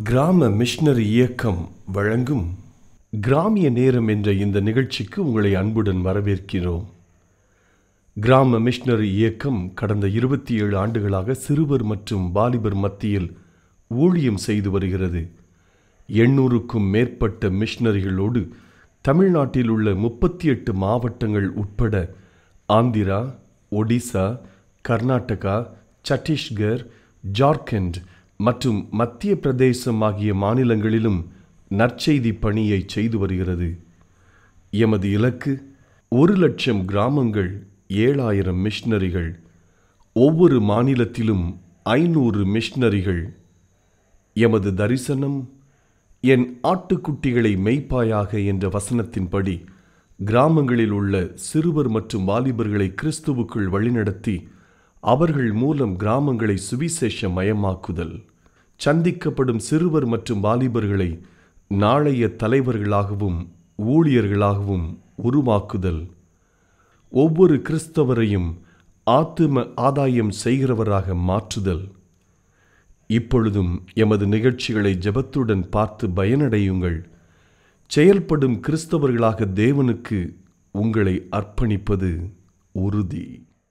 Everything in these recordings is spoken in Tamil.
கிராம மிஷனரி இயக்கம் வழங்கும் கிராமிய நேரம் என்ற இந்த நிகழ்ச்சிக்கு உங்களை அன்புடன் வரவேற்கிறோம் கிராம மிஷனரி இயக்கம் கடந்த இருபத்தி ஏழு ஆண்டுகளாக சிறுவர் மற்றும் வாலிபர் மத்தியில் ஊழியம் செய்து வருகிறது எண்ணூறுக்கும் மேற்பட்ட மிஷனரிகளோடு தமிழ்நாட்டில் உள்ள முப்பத்தி எட்டு மாவட்டங்கள் உட்பட ஆந்திரா ஒடிசா கர்நாடகா சத்தீஸ்கர் ஜார்க்கண்ட் மற்றும் மத்திய பிரதேசம் ஆகிய மாநிலங்களிலும் நற்செய்தி பணியை செய்து வருகிறது எமது இலக்கு ஒரு லட்சம் கிராமங்கள் ஏழாயிரம் மிஷனரிகள் ஒவ்வொரு மாநிலத்திலும் ஐநூறு மிஷனரிகள் எமது தரிசனம் என் ஆட்டுக்குட்டிகளை மெய்ப்பாயாக என்ற வசனத்தின்படி கிராமங்களில் உள்ள சிறுவர் மற்றும் வாலிபர்களை கிறிஸ்துவுக்குள் வழிநடத்தி அவர்கள் மூலம் கிராமங்களை சுவிசேஷ மயமாக்குதல் சந்திக்கப்படும் சிறுவர் மற்றும் வாலிபர்களை நாளைய தலைவர்களாகவும் ஊழியர்களாகவும் உருவாக்குதல் ஒவ்வொரு கிறிஸ்தவரையும் ஆத்தும ஆதாயம் செய்கிறவராக மாற்றுதல் இப்பொழுதும் எமது நிகழ்ச்சிகளை ஜெபத்துடன் பார்த்து பயனடையுங்கள் செயல்படும் கிறிஸ்தவர்களாக தேவனுக்கு உங்களை அர்ப்பணிப்பது உறுதி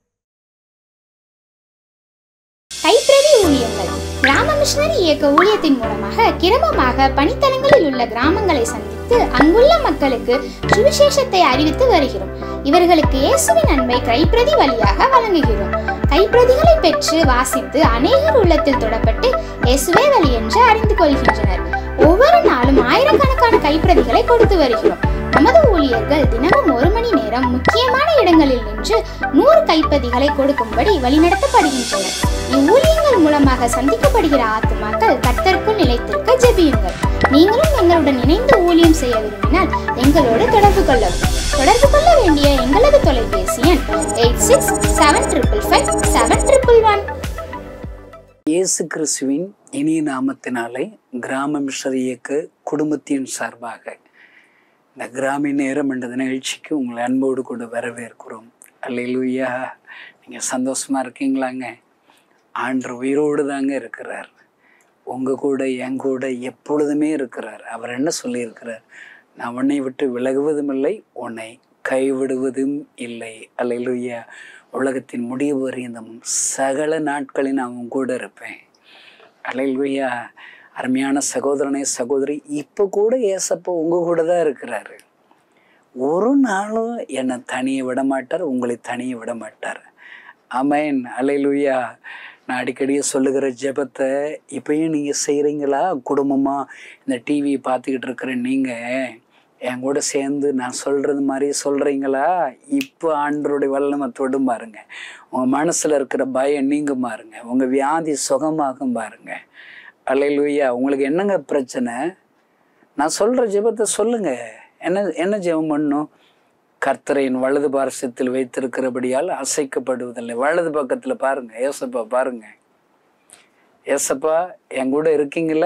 கைப்பிரதி ஊழியங்கள் கிராம மிஷனரி இயக்க ஊழியத்தின் மூலமாக கிரமமாக பணித்தலங்களில் உள்ள கிராமங்களை சந்தித்து அங்குள்ள மக்களுக்கு சுவிசேஷத்தை அறிவித்து வருகிறோம் இவர்களுக்கு இயேசுவின் அன்பை கைப்பிரதி வழியாக வழங்குகிறோம் கைப்பிரதிகளை பெற்று வாசித்து அநேகர் உள்ளத்தில் தொடப்பட்டு இயேசுவே வழி என்று அறிந்து கொள்கின்றனர் ஒவ்வொரு நாளும் ஆயிரக்கணக்கான கைப்பிரதிகளை கொடுத்து வருகிறோம் நமது ஊழியர்கள் தினமும் ஒரு மணி நேரம் முக்கியமான இடங்களில் நின்று நூறு கைப்பதிகளை கொடுக்கும்படி வழிநடத்தப்படுகின்றனர் இவ்வூழியங்கள் மூலமாக சந்திக்கப்படுகிற ஆத்துமாக்கள் கர்த்தருக்குள் நிலைத்திருக்க ஜெபியுங்கள் நீங்களும் எங்களுடன் இணைந்து ஊழியம் செய்ய விரும்பினால் எங்களோடு தொடர்பு கொள்ளவும் தொடர்பு கொள்ள வேண்டிய எங்களது தொலைபேசி எண் eight six seven triple five seven triple one இயேசு கிறிஸ்துவின் இனிய நாமத்தினாலே கிராம மிஷர் இயக்க குடும்பத்தின் சார்பாக இந்த கிராமி நேரம் என்ற நிகழ்ச்சிக்கு உங்களை அன்போடு கூட வரவேற்கிறோம் அல்லேலூயா நீங்கள் சந்தோஷமாக இருக்கீங்களாங்க ஆண்டு உயிரோடு தாங்க இருக்கிறார் உங்கள் கூட என் கூட எப்பொழுதுமே இருக்கிறார் அவர் என்ன சொல்லியிருக்கிறார் நான் உன்னை விட்டு விலகுவதும் இல்லை உன்னை கைவிடுவதும் இல்லை அல்லேலூயா உலகத்தின் முடிவு வரையும் சகல நாட்களில் நான் உன் கூட இருப்பேன் அல்லேலூயா அருமையான சகோதரனே சகோதரி இப்போ கூட ஏசப்போ உங்கள் கூட தான் இருக்கிறாரு ஒரு நாளும் என்னை தனியே விட மாட்டார் உங்களை தனியே விட மாட்டார் அமேன் அலையிலுயா நான் அடிக்கடியே சொல்லுகிற ஜெபத்தை இப்பயும் நீங்கள் செய்கிறீங்களா குடும்பமாக இந்த டிவி பார்த்துக்கிட்டு இருக்கிற நீங்கள் என் கூட சேர்ந்து நான் சொல்கிறது மாதிரி சொல்கிறீங்களா இப்போ ஆண்டருடைய வல்லமை தொடும் பாருங்க உங்கள் மனசில் இருக்கிற பயம் நீங்க பாருங்க உங்கள் வியாதி சுகமாகும் பாருங்க அலையிலுயா உங்களுக்கு என்னங்க பிரச்சனை நான் சொல்கிற ஜெபத்தை சொல்லுங்க என்ன என்ன ஜெபம் பண்ணும் கர்த்தரையின் வலது பாரசத்தில் வைத்திருக்கிறபடியால் அசைக்கப்படுவதில்லை வலது பக்கத்தில் பாருங்க ஏசப்பா பாருங்க ஏசப்பா என் கூட இருக்கீங்கள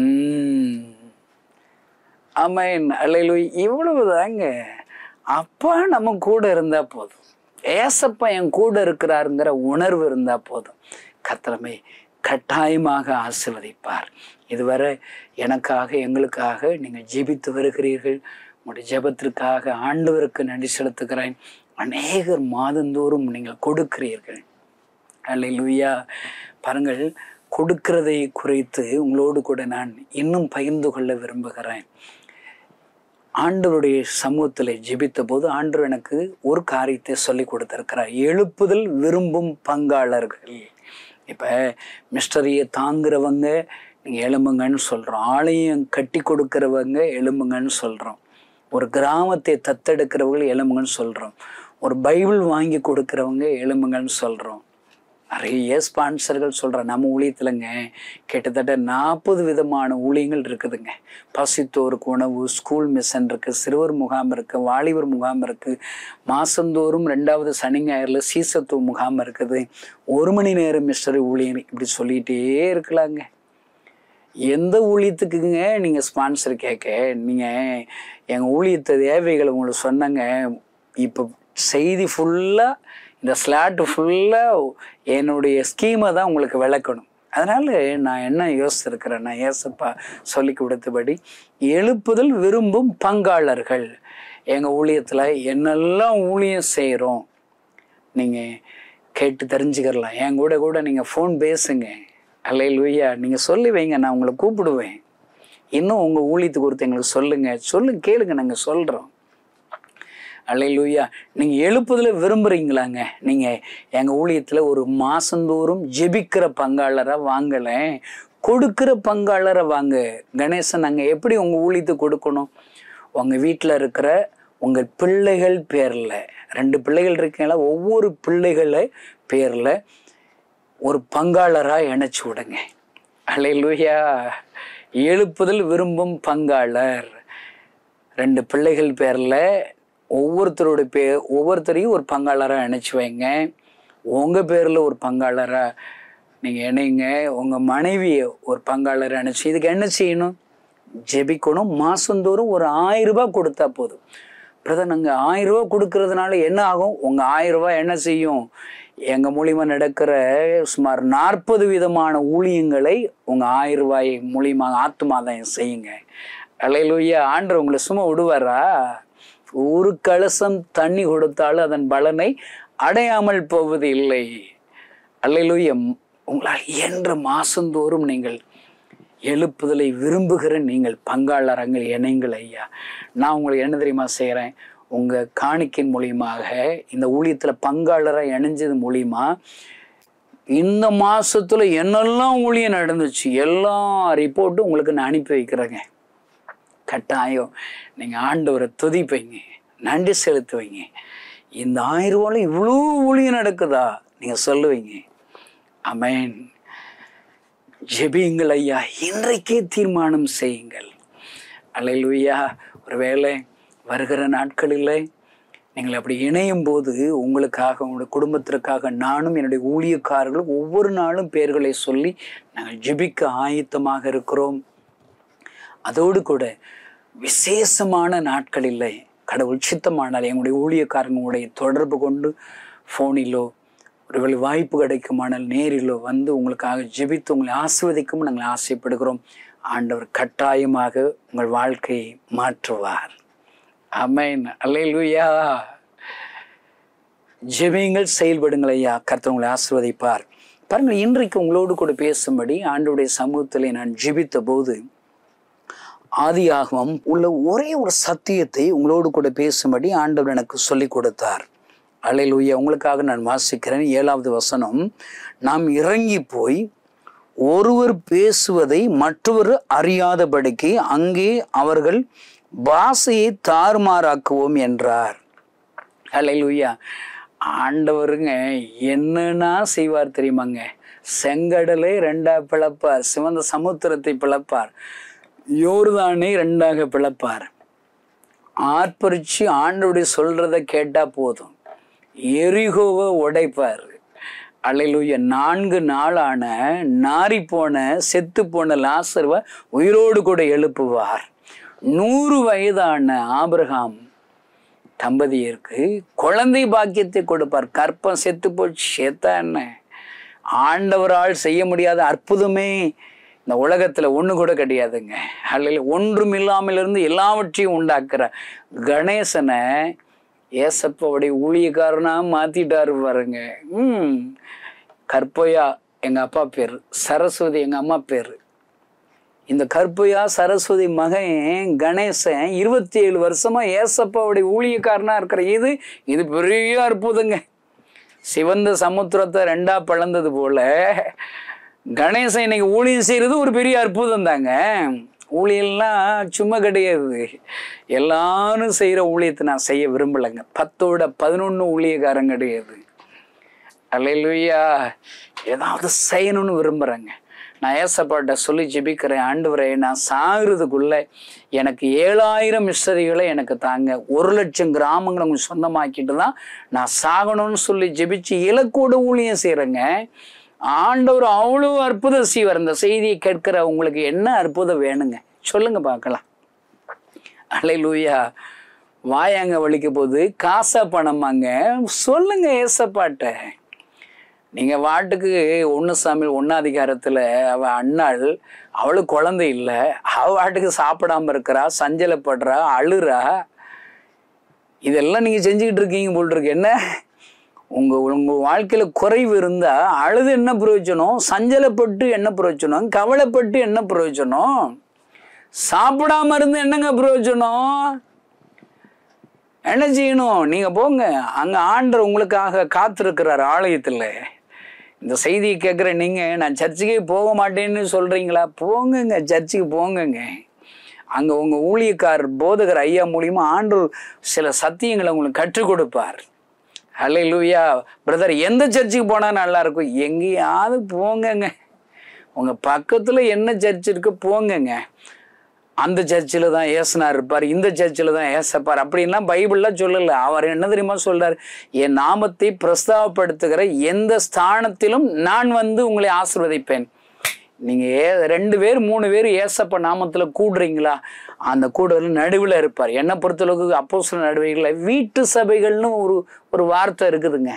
ஆமாம் அலையிலு இவ்வளவு தாங்க அப்பா நம்ம கூட இருந்தா போதும் ஏசப்பா என் கூட இருக்கிறாருங்கிற உணர்வு இருந்தா போதும் கத்திரமை கட்டாயமாக ஆசிர்வதிப்பார் இதுவரை எனக்காக எங்களுக்காக நீங்கள் ஜெபித்து வருகிறீர்கள் உங்களுடைய ஜெபத்திற்காக ஆண்டவருக்கு நன்றி செலுத்துகிறேன் அநேகர் மாதந்தோறும் நீங்கள் கொடுக்கிறீர்கள் அல்லேலூயா பாருங்கள் கொடுக்கிறதை குறித்து உங்களோடு கூட நான் இன்னும் பகிர்ந்து கொள்ள விரும்புகிறேன் ஆண்டவருடைய சமூகத்தில் ஜெபித்த போது ஆண்டவர் எனக்கு ஒரு காரியத்தை சொல்லி கொடுத்திருக்கிறார் எழுப்புதல் விரும்பும் பங்காளர்கள் இப்போ மிஸ்டரியை தாங்குறவங்க நீங்கள் எலும்புங்கன்னு சொல்கிறோம் ஆலயம் கட்டி கொடுக்குறவங்க எலும்புங்கன்னு சொல்கிறோம் ஒரு கிராமத்தை தத்தெடுக்கிறவங்க எலும்புங்கன்னு சொல்கிறோம் ஒரு பைபிள் வாங்கி கொடுக்குறவங்க எலும்புங்கன்னு சொல்கிறோம் நிறைய ஸ்பான்சர்கள் சொல்கிறேன் நம்ம ஊழியத்தில்ங்க கிட்டத்தட்ட நாற்பது விதமான ஊழியங்கள் இருக்குதுங்க பசித்தோருக்கு உணவு ஸ்கூல் மிஷன் இருக்குது சிறுவர் முகாம் இருக்குது வாலிபர் முகாம் இருக்குது மாதந்தோறும் ரெண்டாவது சனி ஞாயிறில் சீசத்துவ முகாம் இருக்குது ஒரு மணி நேரம் மிஸ்டரி ஊழியம் இப்படி சொல்லிகிட்டே இருக்கலாங்க எந்த ஊழியத்துக்குங்க நீங்கள் ஸ்பான்சர் கேட்க நீங்கள் எங்கள் ஊழியத்தை தேவைகளை உங்களுக்கு சொன்னாங்க இப்போ செய்தி ஃபுல்லாக இந்த ஸ்லாட்டு ஃபுல்லாக என்னுடைய ஸ்கீமை தான் உங்களுக்கு விளக்கணும் அதனால நான் என்ன யோசிச்சிருக்கிறேன் நான் ஏசப்பா சொல்லி கொடுத்தபடி எழுப்புதல் விரும்பும் பங்காளர்கள் எங்கள் ஊழியத்தில் என்னெல்லாம் ஊழியம் செய்கிறோம் நீங்கள் கேட்டு தெரிஞ்சுக்கிறலாம் என் கூட கூட நீங்கள் ஃபோன் பேசுங்க அல்ல லூயா நீங்கள் சொல்லி வைங்க நான் உங்களை கூப்பிடுவேன் இன்னும் உங்கள் ஊழியத்துக்கு ஒருத்தர் எங்களுக்கு சொல்லுங்கள் சொல்லுங்க கேளுங்க நாங்கள் சொல்கிறோம் அல்லையிலூயா நீங்கள் எழுப்புதல விரும்புகிறீங்களாங்க நீங்கள் எங்கள் ஊழியத்தில் ஒரு மாசந்தோறும் ஜெபிக்கிற பங்காளராக வாங்கலை கொடுக்கிற பங்காளரை வாங்க கணேசன் நாங்கள் எப்படி உங்கள் ஊழியத்துக்கு கொடுக்கணும் உங்கள் வீட்டில் இருக்கிற உங்கள் பிள்ளைகள் பேரில் ரெண்டு பிள்ளைகள் இருக்கீங்களா ஒவ்வொரு பிள்ளைகளை பேரில் ஒரு பங்காளராக இணைச்சி விடுங்க அல்லையிலூயா எழுப்புதல் விரும்பும் பங்காளர் ரெண்டு பிள்ளைகள் பேரில் ஒவ்வொருத்தரோட பே ஒவ்வொருத்தரையும் ஒரு பங்காளராக இணைச்சி வைங்க உங்கள் பேரில் ஒரு பங்காளராக நீங்கள் இணைங்க உங்கள் மனைவியை ஒரு பங்காளரை இணைச்சி இதுக்கு என்ன செய்யணும் ஜெபிக்கணும் மாதந்தோறும் ஒரு ஆயிரம் ரூபாய் கொடுத்தா போதும் பிரதர் நாங்கள் ஆயிரம் ரூபாய் கொடுக்கறதுனால என்ன ஆகும் உங்கள் ஆயிரம் ரூபாய் என்ன செய்யும் எங்கள் மூலியமாக நடக்கிற சுமார் நாற்பது விதமான ஊழியங்களை உங்கள் ஆயிரம் ரூபாய் மூலியமாக ஆத்மாதாயம் செய்யுங்க அலையிலூயா ஆண்டர் உங்களை சும்மா விடுவாரா ஒரு கலசம் தண்ணி கொடுத்தாலும் அதன் பலனை அடையாமல் போவது இல்லை அல்லையிலூயா உங்களால் என்ற மாசந்தோறும் நீங்கள் எழுப்புதலை விரும்புகிற நீங்கள் பங்காளரங்கள் இணைங்கள் ஐயா நான் உங்களுக்கு என்ன தெரியுமா செய்கிறேன் உங்கள் காணிக்கின் மூலியமாக இந்த ஊழியத்தில் பங்காளராக இணைஞ்சது மூலியமா இந்த மாசத்துல என்னெல்லாம் ஊழியம் நடந்துச்சு எல்லா ரிப்போர்ட்டும் உங்களுக்கு நான் அனுப்பி வைக்கிறேங்க கட்டாயம் நீங்கள் ஆண்டவரை துதிப்பீங்க நன்றி செலுத்துவீங்க இந்த ஆயிரம் ரூபாயில் இவ்வளோ ஊழியம் நடக்குதா நீங்கள் சொல்லுவீங்க அமேன் ஜெபியுங்கள் ஐயா இன்றைக்கே தீர்மானம் செய்யுங்கள் அல்லையா ஒருவேளை வருகிற நாட்களில் நீங்கள் அப்படி இணையும் போது உங்களுக்காக உங்களுடைய குடும்பத்திற்காக நானும் என்னுடைய ஊழியக்காரர்களும் ஒவ்வொரு நாளும் பெயர்களை சொல்லி நாங்கள் ஜெபிக்க ஆயத்தமாக இருக்கிறோம் அதோடு கூட விசேஷமான நாட்களில் கடவுள் சித்தமானால் எங்களுடைய ஊழியக்காரங்களுடைய தொடர்பு கொண்டு ஃபோனிலோ ஒருவேளை வாய்ப்பு கிடைக்குமானால் நேரிலோ வந்து உங்களுக்காக ஜெபித்து உங்களை ஆசிர்வதிக்கும் நாங்கள் ஆசைப்படுகிறோம் ஆண்டவர் கட்டாயமாக உங்கள் வாழ்க்கையை மாற்றுவார் அமேன் அல்லேலூயா ஜெபியுங்கள் செயல்படுங்கள் ஐயா கர்த்தர் உங்களை ஆசிர்வதிப்பார் பாருங்கள் இன்றைக்கு உங்களோடு கூட பேசும்படி ஆண்டவருடைய சமூகத்திலே நான் ஜெபித்த போது ஆதியாகமம் உள்ள ஒரே ஒரு சத்தியத்தை உங்களோடு கூட பேசும்படி ஆண்டவர் எனக்கு சொல்லிக் கொடுத்தார் அலையிலுயா உங்களுக்காக நான் வாசிக்கிறேன் ஏழாவது வசனம் நாம் இறங்கி போய் ஒருவர் பேசுவதை மற்றவர் அறியாதபடிக்கு அங்கே அவர்கள் பாஷையை தாறுமாறாக்குவோம் என்றார் அலையிலுயா ஆண்டவருங்க என்னன்னா செய்வார் தெரியுமாங்க செங்கடலை ரெண்டா பிளப்பார் சிவந்த சமுத்திரத்தை பிளப்பார் யோர்தானை ரெண்டாக பிளப்பார் ஆர்ப்பரிச்சு ஆண்டவருடைய சொல்றத கேட்டா போதும் எரிகோவை உடைப்பார் அலையிலுய நான்கு நாளான நாரி போன செத்து போன லாசர்வ உயிரோடு கூட எழுப்புவார் நூறு வயதான ஆபிரகாம் தம்பதியருக்கு குழந்தை பாக்கியத்தை கொடுப்பார் கற்பம் செத்து போச்சு செத்தா என்ன ஆண்டவரால் செய்ய முடியாத அற்புதமே இந்த உலகத்துல ஒண்ணு கூட கிடையாதுங்க அல்ல ஒன்றும் இல்லாமல் இருந்து எல்லாவற்றையும் உண்டாக்குற கணேசனை ஏசப்பாவுடைய ஊழியக்காரனா மாத்திட்டாரு பாருங்க ம் கற்பையா எங்க அப்பா பேர் சரஸ்வதி எங்க அம்மா பேர் இந்த கற்பையா சரஸ்வதி மகன் கணேசன் இருபத்தி ஏழு வருஷமா ஏசப்பாவுடைய ஊழியக்காரனா இருக்கிற இது இது பெரிய அற்புதங்க சிவந்த சமுத்திரத்தை ரெண்டா பிளந்தது போல கணேசன் இன்னைக்கு ஊழியம் செய்யறது ஒரு பெரிய அற்புதம் தாங்க ஊழியெல்லாம் சும்மா கிடையாது எல்லாரும் செய்கிற ஊழியத்தை நான் செய்ய விரும்பலைங்க பத்தோட பதினொன்று ஊழியக்காரன் கிடையாது அல்லையா ஏதாவது செய்யணும்னு விரும்புகிறேங்க நான் ஏசப்பாட்ட சொல்லி ஜெபிக்கிறேன் ஆண்டவரே நான் சாகிறதுக்குள்ள எனக்கு ஏழாயிரம் மிஸ்டரிகளை எனக்கு தாங்க ஒரு லட்சம் கிராமங்களை உங்களுக்கு சொந்தமாக்கிட்டு தான் நான் சாகணும்னு சொல்லி ஜெபிச்சு இலக்கோடு ஊழியம் செய்கிறேங்க ஆண்டவர் அவ்வளோ அற்புதம் செய்வார் இந்த செய்தியை கேட்கிற உங்களுக்கு என்ன அற்புதம் வேணுங்க சொல்லுங்க பார்க்கலாம் அலையிலூயா வாயாங்க வலிக்க போது காசா பணமாங்க சொல்லுங்க ஏசப்பாட்ட நீங்கள் வாட்டுக்கு ஒன்று சாமி ஒன்னாதிகாரத்தில் அவ அண்ணாள் அவளுக்கு குழந்தை இல்லை அவ வாட்டுக்கு சாப்பிடாம இருக்கிறா சஞ்சலப்படுறா அழுறா இதெல்லாம் நீங்கள் செஞ்சுக்கிட்டு இருக்கீங்க போல் இருக்கு என்ன உங்கள் உங்கள் வாழ்க்கையில் குறைவு இருந்தால் அழுது என்ன பிரயோஜனம் சஞ்சலப்பட்டு என்ன பிரயோஜனம் கவலைப்பட்டு என்ன பிரயோஜனம் சாப்பிடாம இருந்து என்னங்க பிரயோஜனம் என்ன செய்யணும் நீங்க போங்க அங்க ஆண்டர் உங்களுக்காக காத்திருக்கிறார் ஆலயத்துல இந்த செய்தியை கேட்குற நீங்க நான் சர்ச்சுக்கே போக மாட்டேன்னு சொல்றீங்களா போங்கங்க சர்ச்சுக்கு போங்கங்க அங்க உங்க ஊழியக்காரர் போதகர் ஐயா மூலியமா ஆண்டவர் சில சத்தியங்களை உங்களுக்கு கற்றுக் கொடுப்பார் ஹலே லூயா பிரதர் எந்த சர்ச்சுக்கு போனா நல்லா இருக்கும் எங்கேயாவது போங்கங்க உங்க பக்கத்துல என்ன சர்ச் இருக்கு போங்கங்க அந்த சர்ச்சில் தான் ஏசுனார் இருப்பார் இந்த சர்ச்சில் தான் ஏசப்பார் அப்படின்லாம் பைபிளில் சொல்லலை அவர் என்ன தெரியுமா சொல்றார் என் நாமத்தை பிரஸ்தாபப்படுத்துகிற எந்த ஸ்தானத்திலும் நான் வந்து உங்களை ஆசிர்வதிப்பேன் நீங்க ஏ ரெண்டு பேர் மூணு பேர் ஏசப்ப நாமத்துல கூடுறீங்களா அந்த கூடுதல் நடுவில் இருப்பார் என்னை பொறுத்தளவுக்கு அப்போ சில நடுவைகளில் வீட்டு சபைகள்னு ஒரு ஒரு வார்த்தை இருக்குதுங்க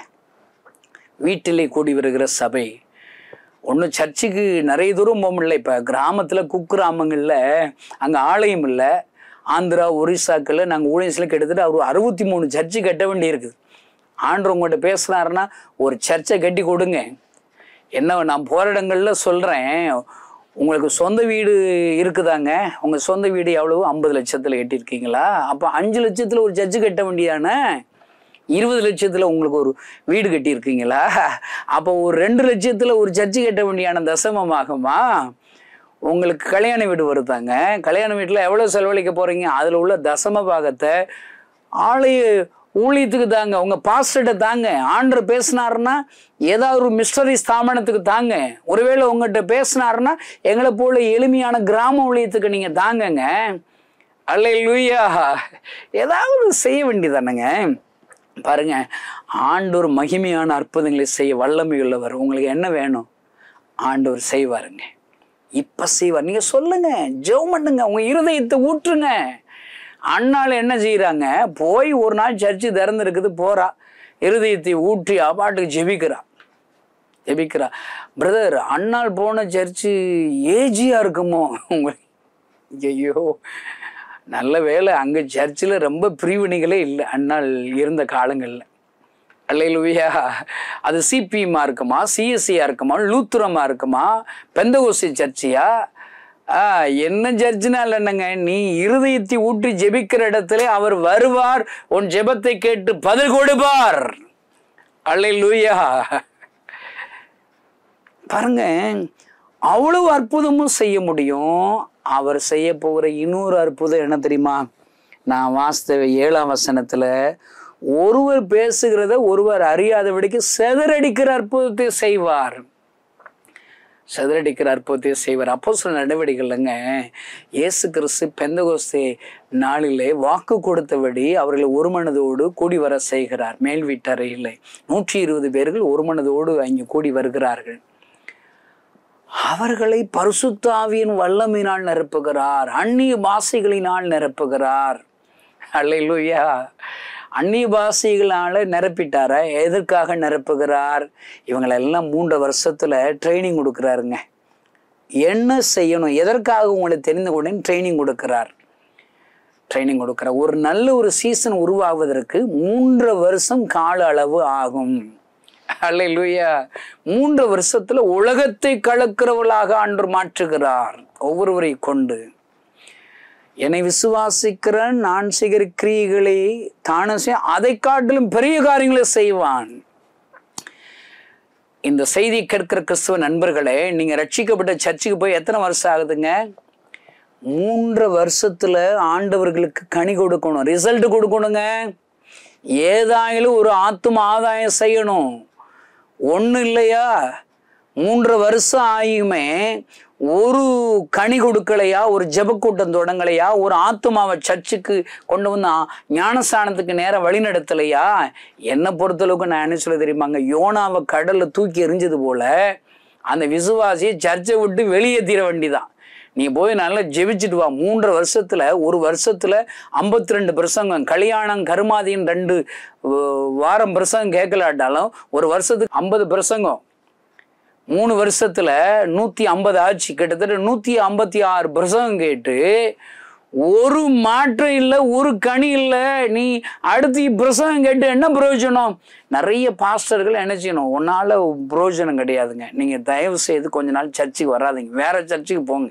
வீட்டிலே கூடி வருகிற சபை ஒன்றும் சர்ச்சுக்கு நிறைய தூரம் போக முடியல இப்போ கிராமத்தில் குக்கிராமங்களில் அங்கே ஆலயம் இல்லை ஆந்திரா ஒரிசாக்கில் நாங்கள் ஊழியர்ஸில் கிட்டத்தட்ட ஒரு அறுபத்தி மூணு சர்ச்சு கட்ட வேண்டியிருக்குது ஆண்டு உங்கள்கிட்ட பேசுனாருன்னா ஒரு சர்ச்சை கட்டி கொடுங்க என்ன நான் போகிற இடங்களில் சொல்கிறேன் உங்களுக்கு சொந்த வீடு இருக்குதாங்க உங்கள் சொந்த வீடு எவ்வளவு ஐம்பது லட்சத்தில் கட்டியிருக்கீங்களா அப்போ அஞ்சு லட்சத்தில் ஒரு சர்ச்சு கட்ட வேண்டியானே இருபது லட்சத்தில் உங்களுக்கு ஒரு வீடு கட்டியிருக்கீங்களா அப்போ ஒரு ரெண்டு லட்சத்தில் ஒரு சர்ச்சு கட்ட வேண்டியான தசமமாகுமா உங்களுக்கு கல்யாண வீடு வருதாங்க கல்யாண வீட்டில் எவ்வளோ செலவழிக்க போகிறீங்க அதில் உள்ள தசம பாகத்தை ஆலய ஊழியத்துக்கு தாங்க உங்க பாஸ்டர்கிட்ட தாங்க ஆண்டர் பேசினாருன்னா ஏதாவது ஒரு மிஸ்டரி ஸ்தாபனத்துக்கு தாங்க ஒருவேளை உங்ககிட்ட பேசினாருன்னா எங்களை போல எளிமையான கிராம ஊழியத்துக்கு நீங்க தாங்கங்க அல்ல லூயா ஏதாவது செய்ய வேண்டியதானங்க பாருங்க ஆண்டவர் மகிமையான அற்புதங்களை செய்ய வல்லமை உள்ளவர் உங்களுக்கு என்ன வேணும் ஆண்டவர் செய்வாருங்க இப்ப செய்வார் நீங்க சொல்லுங்க ஜெபம் பண்ணுங்க உங்க இருதயத்தை ஊற்றுங்க அண்ணாள் என்ன செய்யறாங்க போய் ஒரு நாள் சர்ச்சு திறந்துருக்குது போறா இருதயத்தை ஊற்றி அப்பாட்டுக்கு ஜெபிக்கிறா ஜெபிக்கிறா பிரதர் அண்ணாள் போன சர்ச்சு ஏஜியா இருக்குமோ உங்களுக்கு ஐயோ நல்ல வேலை அங்கே சர்ச்சில் ரொம்ப பிரிவினைகளே இல்லை அண்ணாள் இருந்த காலங்களில் அல்லையிலுவியா அது சிபிஎம்மா இருக்குமா சிஎஸ்சியா இருக்குமா லூத்துரமா இருக்குமா பெந்தகோசி சர்ச்சியா ஆ என்ன சர்ச்சினால் என்னங்க நீ இருதயத்தை ஊற்றி ஜெபிக்கிற இடத்துல அவர் வருவார் உன் ஜெபத்தை கேட்டு பதில் கொடுப்பார் அல்லையிலுயா பாருங்க அவ்வளவு அற்புதமும் செய்ய முடியும் அவர் செய்ய போகிற இன்னொரு அற்புதம் என்ன தெரியுமா நான் வாஸ்தவ ஏழாம் வசனத்துல ஒருவர் பேசுகிறத ஒருவர் அறியாதபடிக்கு செதறடிக்கிற அற்புதத்தை செய்வார் செதறடிக்கிற அற்புதத்தை செய்வார் அப்போ சில நடவடிக்கைகள்லங்க இயேசு கிறிஸ்து பெந்தகோஸ்தே நாளிலே வாக்கு கொடுத்தபடி அவர்களை ஒரு மனதோடு கூடி வர செய்கிறார் மேல் வீட்டறையிலே நூற்றி இருபது பேர்கள் ஒரு மனதோடு அங்கே கூடி வருகிறார்கள் அவர்களை பரிசுத்தாவியின் வல்லமையினால் நிரப்புகிறார் அந்நிய பாஷைகளினால் நிரப்புகிறார் அல்லையா அந்நிய பாஷைகளால நிரப்பிட்டார எதற்காக நிரப்புகிறார் இவங்களெல்லாம் மூன்று வருஷத்துல ட்ரைனிங் கொடுக்குறாருங்க என்ன செய்யணும் எதற்காக உங்களை தெரிந்து கொண்டேன் ட்ரைனிங் கொடுக்கிறார் ட்ரைனிங் கொடுக்கிறார் ஒரு நல்ல ஒரு சீசன் உருவாவதற்கு மூன்று வருஷம் கால அளவு ஆகும் அல்லேலூயா மூன்று வருஷத்துல உலகத்தை கலக்கிறவளாக அன்று மாற்றுகிறார் ஒவ்வொருவரை கொண்டு என்னை விசுவாசிக்கிற நான் செய்கிற கிரியைகளை தானும் செய் அதை காட்டிலும் பெரிய காரியங்களை செய்வான் இந்த செய்தி கேட்கிற கிறிஸ்துவ நண்பர்களே நீங்க ரட்சிக்கப்பட்ட சர்ச்சுக்கு போய் எத்தனை வருஷம் ஆகுதுங்க மூன்று வருஷத்துல ஆண்டவர்களுக்கு கனி கொடுக்கணும் ரிசல்ட் கொடுக்கணுங்க ஏதாயிலும் ஒரு ஆத்தும ஆதாயம் செய்யணும் ஒன்றும் இல்லையா மூன்று வருஷம் ஆகியுமே ஒரு கனி கொடுக்கலையா ஒரு ஜெபக்கூட்டம் தொடங்கலையா ஒரு ஆத்துமாவை சர்ச்சுக்கு கொண்டு வந்து ஆ- ஞானஸ்தானத்துக்கு நேரம் வழி நடத்தலையா என்னை பொறுத்தளவுக்கு நான் என்ன சொல்ல தெரியுமாங்க யோனாவை கடல்ல தூக்கி எறிஞ்சது போல அந்த விசுவாசியை சர்ச்சை விட்டு வெளியேற்றிட வேண்டிதான் நீ போய் நல்லா ஜெபிச்சுட்டு வா மூன்றரை வருஷத்துல ஒரு வருஷத்துல ஐம்பத்தி ரெண்டு பிரசங்கம் கல்யாணம் கருமாதின்னு ரெண்டு அஹ், வாரம் பிரசங்கம் கேட்கலாட்டாலும் ஒரு வருஷத்துக்கு ஐம்பது பிரசங்கம் மூணு வருஷத்துல நூத்தி ஐம்பது ஆச்சு கிட்டத்தட்ட நூத்தி ஐம்பத்தி ஆறு பிரசங்கம் கேட்டு ஒரு மாற்றம் இல்லை ஒரு கனி இல்லை நீ அடுத்து பிரசங்கம் கேட்டு என்ன பிரயோஜனம் நிறைய பாஸ்டர்கள் என்ன செய்யணும் உன்னால பிரயோஜனம் கிடையாதுங்க நீங்க தயவு செய்து கொஞ்ச நாள் சர்ச்சுக்கு வராதீங்க வேற சர்ச்சுக்கு போங்க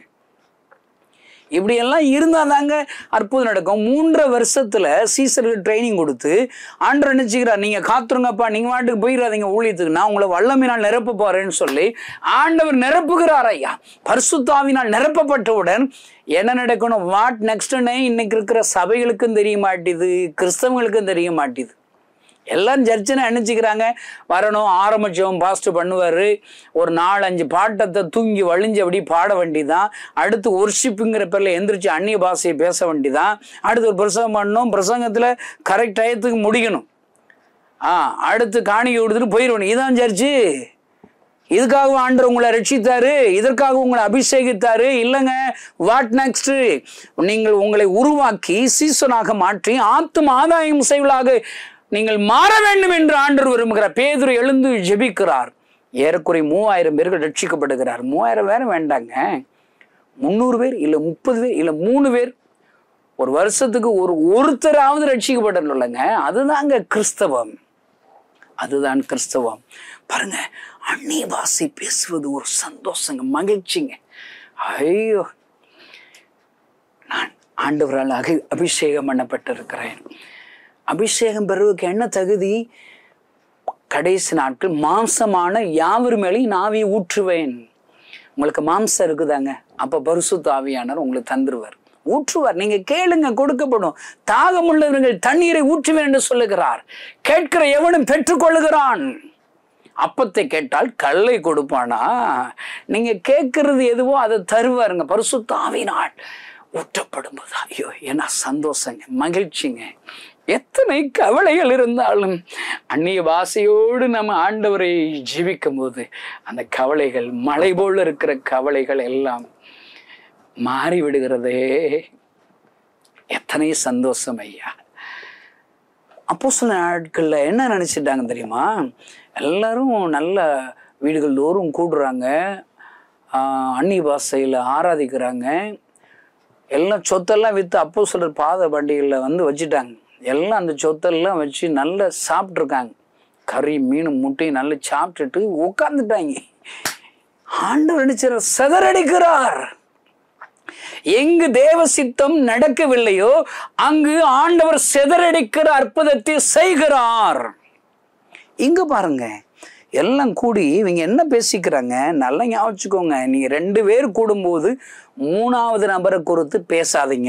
இப்படி எல்லாம் இருந்தால் தாங்க அற்புதம் நடக்கும் மூன்றரை வருஷத்துல சீசருக்கு ட்ரைனிங் கொடுத்து ஆண்டர் நினைச்சுக்கிறார் நீங்க காத்துருங்கப்பா நீங்க வாட்டுக்கு போயிடாதீங்க ஊழியத்துக்கு நான் உங்களை வல்லமினால் நிரப்ப போறேன்னு சொல்லி ஆண்டவர் நிரப்புகிறார் ஐயா பரிசுத்தாவினால் நிரப்பப்பட்டவுடன் என்ன நடக்கணும் வாட் நெக்ஸ்ட்னே இன்னைக்கு இருக்கிற சபைகளுக்கும் தெரிய மாட்டேது கிறிஸ்தவங்களுக்கும் தெரிய மாட்டேது எல்லாரும் சர்ச்சுன்னு நினச்சிக்கிறாங்க வரணும் ஆரம்பிச்சோம் பாஸ்ட் பண்ணுவார் ஒரு நாலஞ்சு பாட்டத்தை தூங்கி வழிஞ்சு அப்படி பாட வேண்டிதான் அடுத்து ஒர்ஷிப்புங்கிற பேரில் எந்திரிச்சு அந்நிய பாஷையை பேச வேண்டிதான் அடுத்து ஒரு பிரசங்கம் பண்ணணும் பிரசங்கத்தில் கரெக்ட் டயத்துக்கு முடிக்கணும் ஆ அடுத்து காணிக்கை கொடுத்துட்டு போயிடணும் இதான் சர்ச்சு இதுக்காக ஆண்டவர் உங்களை ரட்சித்தாரு இதற்காக உங்களை அபிஷேகித்தாரு இல்லைங்க வாட் நெக்ஸ்ட் நீங்கள் உங்களை உருவாக்கி சீசனாக மாற்றி ஆத்தும் ஆதாயம் செய்வலாக நீங்கள் மாற வேண்டும் என்று ஆண்டவர் விரும்புகிறார் பேதுரு எழுந்து ஜெபிக்கிறார் ஏறக்குறைய மூவாயிரம் பேர்கள் ரட்சிக்கப்படுகிறார் மூவாயிரம் பேர் வேண்டாங்க முந்நூறு பேர் இல்லை முப்பது பேர் இல்லை மூணு பேர் ஒரு வருஷத்துக்கு ஒரு ஒருத்தராவது ரட்சிக்கப்படணும்லங்க அதுதாங்க கிறிஸ்தவம் அதுதான் கிறிஸ்தவம் பாருங்க அந்நிய பாஷை பேசுவது ஒரு சந்தோஷங்க மகிழ்ச்சிங்க ஐயோ நான் ஆண்டவரால் அகி அபிஷேகம் பண்ணப்பட்டிருக்கிறேன் அபிஷேகம் பெறுவதற்கு என்ன தகுதி கடைசி நாட்கள் மாம்சமான யாவர் மேலேயும் நாவியை ஊற்றுவேன் உங்களுக்கு மாம்சம் இருக்குதாங்க அப்ப பரிசுத்த ஆவியானவர் உங்களுக்கு தந்துருவார் ஊற்றுவார் நீங்க கேளுங்க கொடுக்கப்படும் தாகம் உள்ளவர்கள் தண்ணீரை ஊற்றுவேன் என்று சொல்லுகிறார் கேட்கிற எவனும் பெற்றுக்கொள்ளுகிறான் அப்பத்தை கேட்டால் கல்லை கொடுப்பானா நீங்க கேட்கறது எதுவோ அதை தருவாருங்க பரிசுத்த ஆவியினால் ஊற்றப்படும் போது ஐயோ என்ன சந்தோஷங்க மகிழ்ச்சிங்க எத்தனை கவலைகள் இருந்தாலும் அந்நிய பாஷையோடு நம்ம ஆண்டவரை ஜீவிக்கும் போது அந்த கவலைகள் மலை போல இருக்கிற கவலைகள் எல்லாம் மாறி விடுகிறதே எத்தனை சந்தோஷம் ஐயா அப்போ சில நாட்கள்ல என்ன நினைச்சிட்டாங்க தெரியுமா எல்லாரும் நல்ல வீடுகள் தோறும் கூடுறாங்க ஆஹ் அந்நிய பாஷையில் ஆராதிக்கிறாங்க எல்லாம் சொத்தெல்லாம் விற்று அப்போ சிலர் பாத பண்டிகையில் வந்து வச்சுட்டாங்க எல்லாம் அந்த சொத்தெல்லாம் வச்சு நல்லா சாப்பிட்ருக்காங்க கறி மீன் முட்டையும் நல்லா சாப்பிட்டுட்டு உட்காந்துட்டாங்க ஆண்டவர் நினைச்சார் செதறடிக்கிறார் எங்கு தேவ சித்தம் நடக்கவில்லையோ அங்கு ஆண்டவர் செதறடிக்கிற அற்புதத்தை செய்கிறார் இங்க பாருங்க எல்லாம் கூடி இவங்க என்ன பேசிக்கிறாங்க நல்லா ஞாபகம் வச்சுக்கோங்க நீங்க ரெண்டு பேர் கூடும்போது மூணாவது நபரை குறித்து பேசாதீங்க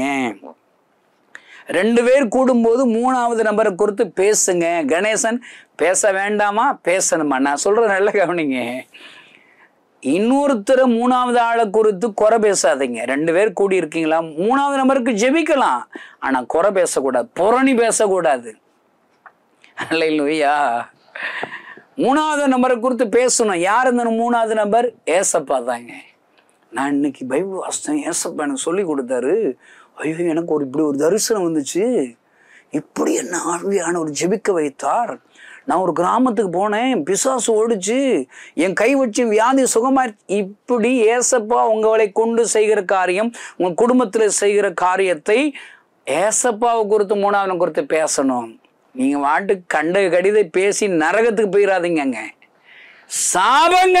ரெண்டு பேர் கூடும்போது மூணாவது நபரை குறித்து பேசுங்க கணேசன் பேச வேண்டாமா பேசணுமா நான் சொல்ற நல்ல கவனிங்க இன்னொருத்தரை மூணாவது ஆளை குறித்து குறை பேசாதீங்க ரெண்டு பேர் கூடி இருக்கீங்களா மூணாவது நம்பருக்கு ஜெபிக்கலாம் ஆனா குறை பேசக்கூடாது புரணி பேசக்கூடாது அல்லையா மூணாவது நம்பரை குறித்து பேசணும் யார் இந்த மூணாவது நம்பர் ஏசப்பா தாங்க நான் இன்னைக்கு பைபிள் வாசித்தேன் ஏசப்பா எனக்கு சொல்லி கொடுத்தாரு ஐயோ எனக்கு ஒரு இப்படி ஒரு தரிசனம் வந்துச்சு இப்படி என்ன ஆழ்வியான ஒரு ஜெபிக்க வைத்தார் நான் ஒரு கிராமத்துக்கு போனேன் பிசாசு ஓடிச்சு என் கை வச்சு வியாதி சுகமா இப்படி ஏசப்பா உங்களை கொண்டு செய்கிற காரியம் உங்க குடும்பத்துல செய்கிற காரியத்தை ஏசப்பாவை குறித்து மூணாவது குறித்து பேசணும் நீங்க வாட்டு கண்ட கடிதை பேசி நரகத்துக்கு போயிடாதீங்கங்க சாபங்க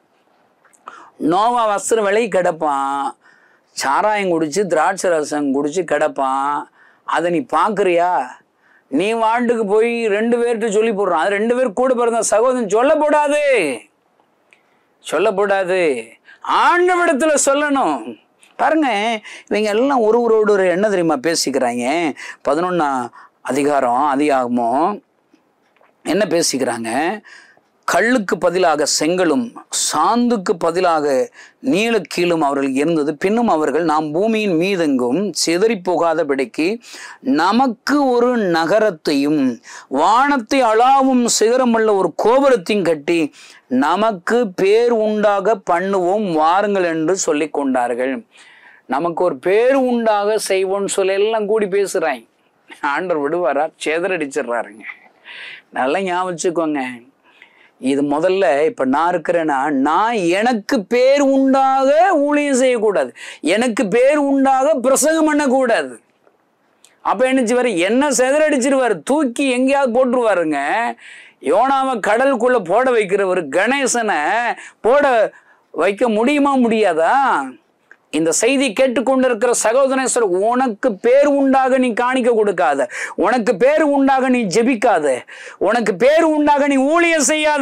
நோவா வஸ்திரம் விலை கிடப்பான் சாராயம் குடிச்சு திராட்சை ரசம் குடிச்சு கிடப்பான் அதை நீ பார்க்குறியா நீ வாண்டுக்கு போய் ரெண்டு பேர்கிட்ட சொல்லி போடுறான் அது ரெண்டு பேர் கூட பிறந்த சகோதரன் சொல்லப்படாது சொல்லப்படாது ஆண்டவிடத்துல சொல்லணும் பாருங்க இவங்க எல்லாம் ஒருவரோடு ஒரு என்ன தெரியுமா பேசிக்கிறாங்க பதினொன்னா அதிகாரம் அதிகாகமோ என்ன பேசிக்கிறாங்க கல்லுக்கு பதிலாக செங்கலும் சாந்துக்கு பதிலாக நீலக்கீழும் அவர்கள் இருந்தது பின்னும் அவர்கள் நாம் பூமியின் மீதெங்கும் சிதறி போகாதபடிக்கு நமக்கு ஒரு நகரத்தையும் வானத்தை அளாவும் சிகரமுள்ள ஒரு கோபுரத்தையும் கட்டி நமக்கு பேர் உண்டாக பண்ணுவோம் வாருங்கள் என்று சொல்லி கொண்டார்கள் நமக்கு ஒரு பேர் உண்டாக செய்வோம்னு சொல்லி எல்லாம் கூடி பேசுறாங்க ஆண்டவர் விடுவாரா சேதறடிச்சிடுறாருங்க நல்லா ஞாபகம் வச்சுக்கோங்க இது முதல்ல இப்ப நான் இருக்கிறேன்னா நான் எனக்கு பேர் உண்டாக ஊழியம் செய்யக்கூடாது எனக்கு பேர் உண்டாக பிரசங்கம் பண்ணக்கூடாது அப்ப என்ன செய்வாரு என்ன செதறடிச்சிருவாரு தூக்கி எங்கேயாவது போட்டுருவாருங்க யோனாவை கடலுக்குள்ள போட வைக்கிறவர் கணேசனை போட வைக்க முடியுமா முடியாதா இந்த செய்தி கேட்டுக்கொண்டிருக்கிற சகோதரன் சொல்ற உனக்கு பேர் உண்டாக நீ காணிக்க கொடுக்காத உனக்கு பேர் உண்டாக நீ ஜெபிக்காத உனக்கு பேர் உண்டாக நீ ஊழியம் செய்யாத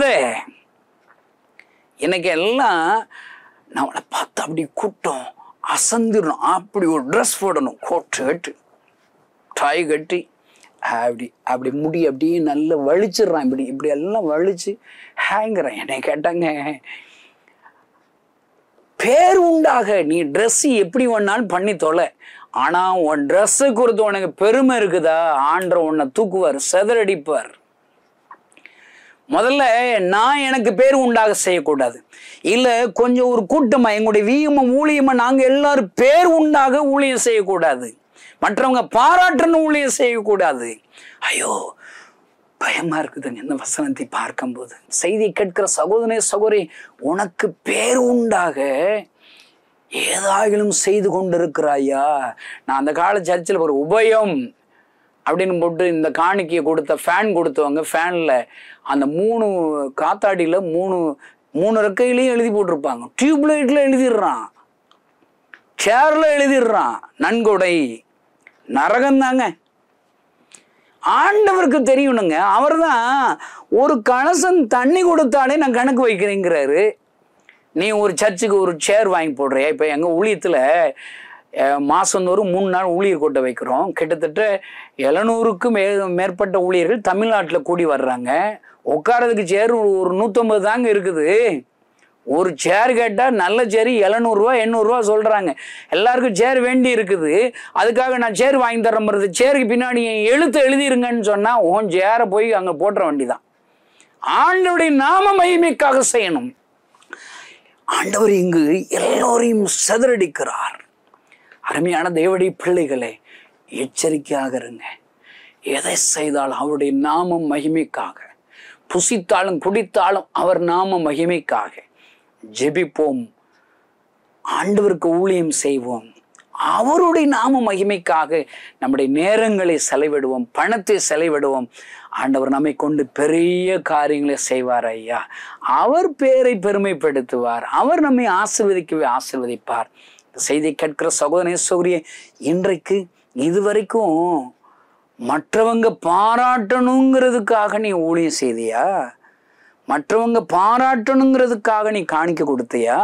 எனக்கு எல்லாம் நான் அவனை பார்த்து அப்படி கூட்டம் அசந்துடணும் அப்படி ஒரு ட்ரெஸ் போடணும் கோட்டு கட்டு டாய் கட்டி அப்படி அப்படி முடி அப்படியே நல்லா வலிச்சிடுறான் இப்படி இப்படி எல்லாம் வலிச்சு ஹேங்கிறான் என்னை கேட்டாங்க பேர் உண்டாக நீ Dress எப்படி வேணாலும் பண்ணி தொலை ஆனா உன் ட்ரெஸ்ஸு குறித்து உனக்கு பெருமை இருக்குதா ஆண்டர் உன்னை தூக்குவார் செதறடிப்பார் முதல்ல நான் எனக்கு பேர் உண்டாக செய்யக்கூடாது இல்ல கொஞ்சம் ஒரு கூட்டமா எங்களுடைய வீயமா ஊழியமா நாங்க எல்லாரும் பேர் உண்டாக ஊழியம் செய்யக்கூடாது மற்றவங்க பாராட்டுன்னு ஊழியம் செய்யக்கூடாது ஐயோ பயமா இருக்குதுங்க இந்த வசனத்தை பார்க்கும்போது செய்தி கேட்கிற சகோதரனே சகோதரி உனக்கு பேர் உண்டாக ஏதாகிலும் செய்து கொண்டிருக்கிறாயா நான் அந்த கால சர்ச்சில் ஒரு உபயம் அப்படின்னு போட்டு இந்த காணிக்கையை கொடுத்த ஃபேன் கொடுத்தவங்க ஃபேனில் அந்த மூணு காத்தாடியில் மூணு மூணு ரெக்கையிலையும் எழுதி போட்டிருப்பாங்க டியூப் லைட்டில் எழுதிடுறான் சேரில் எழுதிடுறான் நன்கொடை நரகம்தாங்க ஆண்டவருக்கு தெரியணுங்க அவர்தான் ஒரு கணசன் தண்ணி கொடுத்தாலே நான் கணக்கு வைக்கிறேங்கிறாரு நீ ஒரு சர்ச்சுக்கு ஒரு சேர் வாங்கி போடுறியா இப்போ எங்கள் ஊழியத்தில் மாதந்தோறும் மூணு நாள் ஊழியர் கூட்ட வைக்கிறோம் கிட்டத்தட்ட எழுநூறுக்கும் மே மேற்பட்ட ஊழியர்கள் தமிழ்நாட்டில் கூடி வர்றாங்க உட்காரதுக்கு சேர் ஒரு நூற்றம்பது தாங்க இருக்குது ஒரு சேர் கேட்டால் நல்ல சேர் எழுநூறுவா எண்ணூறுரூவா சொல்கிறாங்க எல்லாருக்கும் சேர் வேண்டி இருக்குது அதுக்காக நான் சேர் வாங்கி தர மாதிரி சேருக்கு பின்னாடி என் எழுத்து எழுதிருங்கன்னு சொன்னால் உன் சேரை போய் அங்கே போட்டுற வேண்டிதான் ஆண்டவருடைய நாம மகிமைக்காக செய்யணும் ஆண்டவர் இங்கு எல்லோரையும் சிதறடிக்கிறார் அருமையான தேவடி பிள்ளைகளே எச்சரிக்கையாக இருங்க எதை செய்தாலும் அவருடைய நாமம் மகிமைக்காக புசித்தாலும் குடித்தாலும் அவர் நாம மகிமைக்காக ஜெபிப்போம் ஆண்டவருக்கு ஊழியம் செய்வோம் அவருடைய நாம மகிமைக்காக நம்முடைய நேரங்களை செலவிடுவோம் பணத்தை செலவிடுவோம் ஆண்டவர் நம்மை கொண்டு பெரிய காரியங்களை செய்வார் ஐயா அவர் பேரை பெருமைப்படுத்துவார் அவர் நம்மை ஆசிர்வதிக்கவே ஆசிர்வதிப்பார் இந்த செய்தி கேட்கிற சகோதரே சௌரிய இன்றைக்கு இதுவரைக்கும் மற்றவங்க பாராட்டணுங்கிறதுக்காக நீ ஊழியம் செய்தியா மற்றவங்க பாராட்டணுங்கிறதுக்காக நீ காணிக்க கொடுத்தியா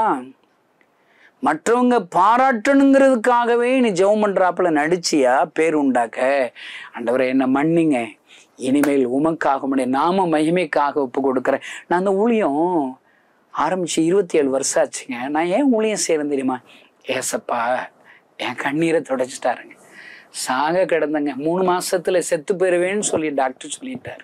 மற்றவங்க பாராட்டணுங்கிறதுக்காகவே நீ ஜெபம் பண்றாப்புல நடிச்சியா பேர் உண்டாக்க ஆண்டவரே என்ன மன்னிங்க இனிமேல் உமக்காக உடைய நாம மகிமைக்காக ஒப்பு கொடுக்குறேன் நான் அந்த ஊழியம் ஆரம்பிச்சு இருபத்தி ஏழு வருஷம் ஆச்சுங்க நான் ஏன் ஊழியம் செய்யறேன் தெரியுமா ஏசப்பா என் கண்ணீரை தொடச்சிட்டாருங்க சாக கிடந்தங்க மூணு மாசத்துல செத்து போயிருவேன்னு சொல்லி டாக்டர் சொல்லிட்டாரு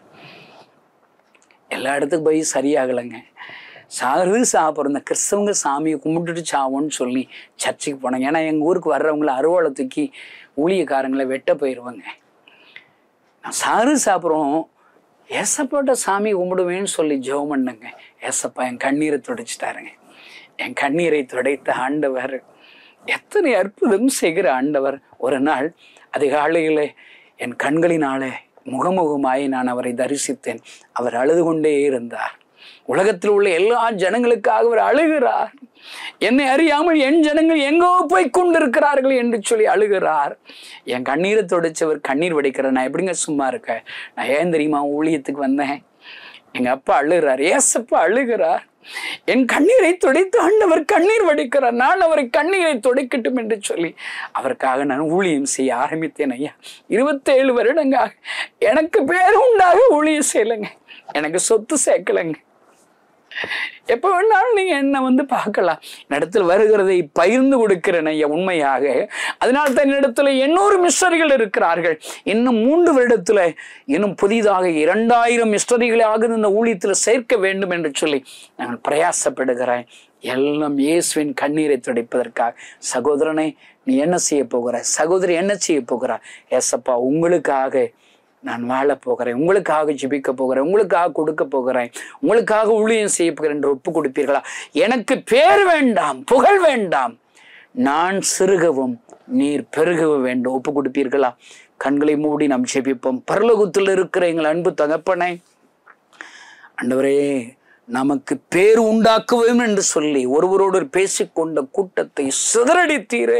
எல்லா இடத்துக்கும் போய் சரியாகலைங்க சாகிறது சாப்பிட்றோம் இந்த கிறிஸ்தவங்க சாமியை கும்பிட்டுட்டு சாவோன்னு சொல்லி சர்ச்சுக்கு போனாங்க ஏன்னா எங்கள் ஊருக்கு வர்றவங்கள அருவாளை தூக்கி ஊழியக்காரங்களை வெட்ட போயிடுவாங்க நான் சாறு சாப்பிட்றோம் ஏசப்பாட்ட சாமி கும்பிடுவேன்னு சொல்லி ஜெபம் பண்ணங்க ஏசப்பா என் கண்ணீரை துடைச்சிட்டாருங்க என் கண்ணீரை துடைத்த ஆண்டவர் எத்தனை அற்புதம் செய்கிற ஆண்டவர் ஒரு நாள் அதிகாலையிலே என் கண்களினாலே முகமுகமாய் நான் அவரை தரிசித்தேன் அவர் அழுது கொண்டே இருந்தார் உலகத்தில் உள்ள எல்லா ஜனங்களுக்காக அவர் அழுகிறார் என்னை அறியாமல் என் ஜனங்கள் எங்கோ போய் கொண்டிருக்கிறார்கள் என்று சொல்லி அழுகிறார் என் கண்ணீரை துடைச்சவர் கண்ணீர் வடிக்கிறார் நான் எப்படிங்க சும்மா இருக்கேன் நான் ஏன் தெரியுமா ஊழியத்துக்கு வந்தேன் எங்க அப்பா அழுகிறார் ஏசப்பா அழுகிறார் என் கண்ணீரை துடைத்து ஆண்டவர் கண்ணீர் வடிக்கிறார் நான் அவரை கண்ணீரை துடைக்கட்டும் என்று சொல்லி அவருக்காக நான் ஊழியம் செய்ய ஆரம்பித்தேன் ஐயா இருபத்தேழு வருடங்காக எனக்கு பேர் உண்டாக ஊழியம் செய்யலைங்க எனக்கு சொத்து சேர்க்கலைங்க எப்போ வேணாலும் நீங்க என்ன வந்து பார்க்கலாம் இடத்துல வருகிறதை பகிர்ந்து கொடுக்கிறேன் ஐயா உண்மையாக அதனால தான் இடத்துல எண்ணூறு மிஸ்டரிகள் இருக்கிறார்கள் இன்னும் மூன்று வருடத்துல இன்னும் புதிதாக இரண்டாயிரம் மிஸ்டரிகளாக இந்த ஊழியத்தில் சேர்க்க வேண்டும் என்று சொல்லி நான் பிரயாசப்படுகிறேன் எல்லாம் இயேசுவின் கண்ணீரை துடைப்பதற்காக சகோதரனை நீ என்ன செய்ய போகிற சகோதரி என்ன செய்ய போகிறா ஏசப்பா உங்களுக்காக நான் வாழ போகிறேன் உங்களுக்காக ஜெபிக்க போகிறேன் உங்களுக்காக கொடுக்க போகிறேன் உங்களுக்காக ஊழியம் செய்ய போகிறேன் என்று ஒப்பு கொடுப்பீர்களா எனக்கு பேர் வேண்டாம் புகழ் வேண்டாம் நான் சிறுகவும் நீர் பெருகவும் வேண்டும் ஒப்பு கொடுப்பீர்களா கண்களை மூடி நாம் ஜெபிப்போம் பரலோகத்தில் இருக்கிற எங்கள் அன்பு தகப்பனே ஆண்டவரே நமக்கு பேர் உண்டாக்குவோம் என்று சொல்லி ஒருவரோடு பேசிக்கொண்ட கூட்டத்தை சிதறடித்தீரே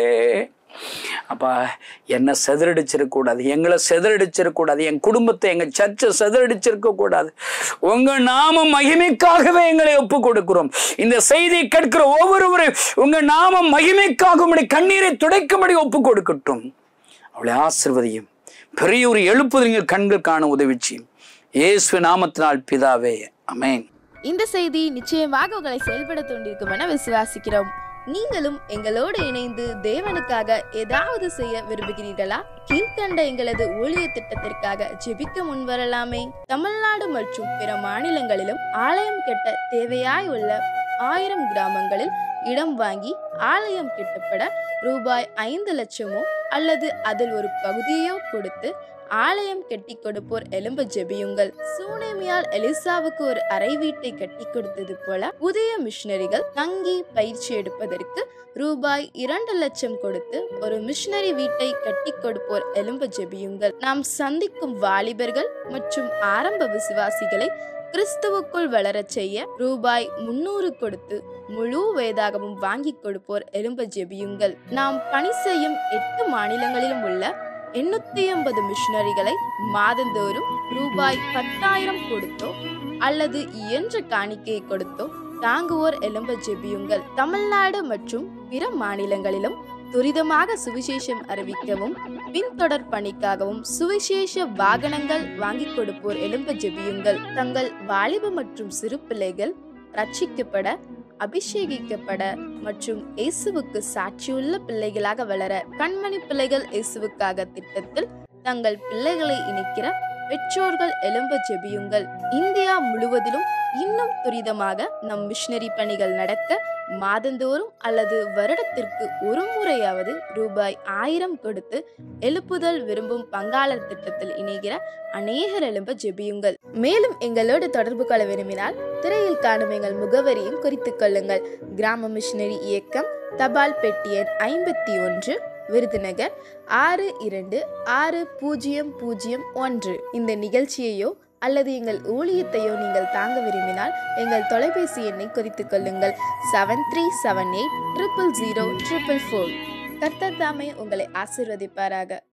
அப்பா என்ன சிதறடிச்சிருக்க கூடாது எங்களை சிதறடிச்சிருக்க கூடாது என் குடும்பத்தை எங்க சர்ச்சை சிதறடிச்சிருக்க கூடாது உங்க நாம மகிமைக்காகவே எங்களை ஒப்பு கொடுக்கிறோம் இந்த செய்தி கேட்கிற ஒவ்வொருவரும் உங்க நாம மகிமைக்காக உம்முடைய கண்ணீரை துடைக்கும்படி ஒப்பு கொடுக்கட்டும் அவளை ஆசிர்வதியும் பெரிய ஒரு எழுப்புதல் கண்கள் காண உதவிச்சு இயேசு நாமத்தினால் பிதாவே அமேன் இந்த செய்தி நிச்சயமாக உங்களை செயல்பட தூண்டிருக்கும் என விசுவாசிக்கிறோம் நீங்களும் எங்களோடு இணைந்து தேவனுக்காக ஏதாவது செய்ய விரும்புகிறீர்களா கீழ்கண்ட எங்களது ஊழிய திட்டத்திற்காக ஜெபிக்க முன்வரலாமே தமிழ்நாடு மற்றும் பிற மாநிலங்களிலும் ஆலயம் கட்ட தேவையாய் உள்ள ஆயிரம் கிராமங்களில் இடம் வாங்கி ஆலயம் கட்டப்பட ரூபாய் ஐந்து லட்சமோ அல்லது அதில் ஒரு பகுதியோ கொடுத்து ஆலயம் கட்டி கொடுப்போர் எலும்ப ஜெபியுங்கள் சூனேமியால் எலிசாவுக்கு ஒரு அறை வீட்டை கட்டி கொடுத்தது போல புதிய மிஷனரிகள் தங்கி பயிற்சி எடுப்பதற்கு ரூபாய் இரண்டு லட்சம் கொடுத்து ஒரு மிஷனரி வீட்டை கட்டி கொடுப்போர் எலும்ப ஜெபியுங்கள் நாம் சந்திக்கும் வாலிபர்கள் மற்றும் ஆரம்ப விசுவாசிகளை கிறிஸ்துவுக்குள் வளரச் செய்ய ரூபாய் முன்னூறு கொடுத்து முழு வேதாகமும் வாங்கி கொடுப்போர் எலும்ப ஜெபியுங்கள் நாம் பணி செய்யும் எட்டு மாநிலங்களிலும் உள்ள எண்ணூத்தி ஐம்பது மிஷனரிகளை மாதந்தோறும் ரூபாய் பத்தாயிரம் கொடுத்தோ அல்லது இயன்ற காணிக்கையை கொடுத்தோ தாங்குவோர் எலும்ப ஜெபியுங்கள் தமிழ்நாடு மற்றும் பிற மாநிலங்களிலும் துரிதமாக சுவிசேஷம் அறிவிக்கவும் பின்தொடர் பணிக்காகவும் சுவிசேஷ வாகனங்கள் வாங்கி கொடுப்போர் எலும்ப ஜெபியுங்கள் தங்கள் வாலிப மற்றும் சிறு பிள்ளைகள் ரட்சிக்கப்பட அபிஷேகிக்கப்பட மற்றும் இயேசுவுக்கு சாட்சியுள்ள பிள்ளைகளாக வளர கண்மணி பிள்ளைகள் இயேசுவுக்காக திட்டத்தில் தங்கள் பிள்ளைகளை இணைக்கிற பெற்றோர்கள் எலும்ப ஜெபியுங்கள் இந்தியா முழுவதிலும் இன்னும் துரிதமாக நம் மிஷனரி பணிகள் நடக்க மாதந்தோறும் அல்லது வருடத்திற்கு ஒரு முறையாவது ரூபாய் ஆயிரம் கொடுத்து எழுப்புதல் விரும்பும் பங்காளர் திட்டத்தில் இணைகிற அநேகர் எழும்ப ஜெபியுங்கள் மேலும் எங்களோடு தொடர்பு கொள்ள விரும்பினால் திரையில் காணும் எங்கள் முகவரியும் குறித்துக் கொள்ளுங்கள் கிராம மிஷனரி இயக்கம் தபால் பெட்டி எண் ஐம்பத்தி ஒன்று விருதுநகர் ஆறு இரண்டு ஆறு பூஜ்ஜியம் பூஜ்ஜியம் ஒன்று இந்த நிகழ்ச்சியையோ அல்லது எங்கள் ஊழியத்தையோ நீங்கள் தாங்க விரும்பினால் எங்கள் தொலைபேசி எண்ணை குறித்துக் கொள்ளுங்கள் seven three seven eight triple zero triple four கர்த்தர் தாமே உங்களை ஆசிர்வதிப்பாராக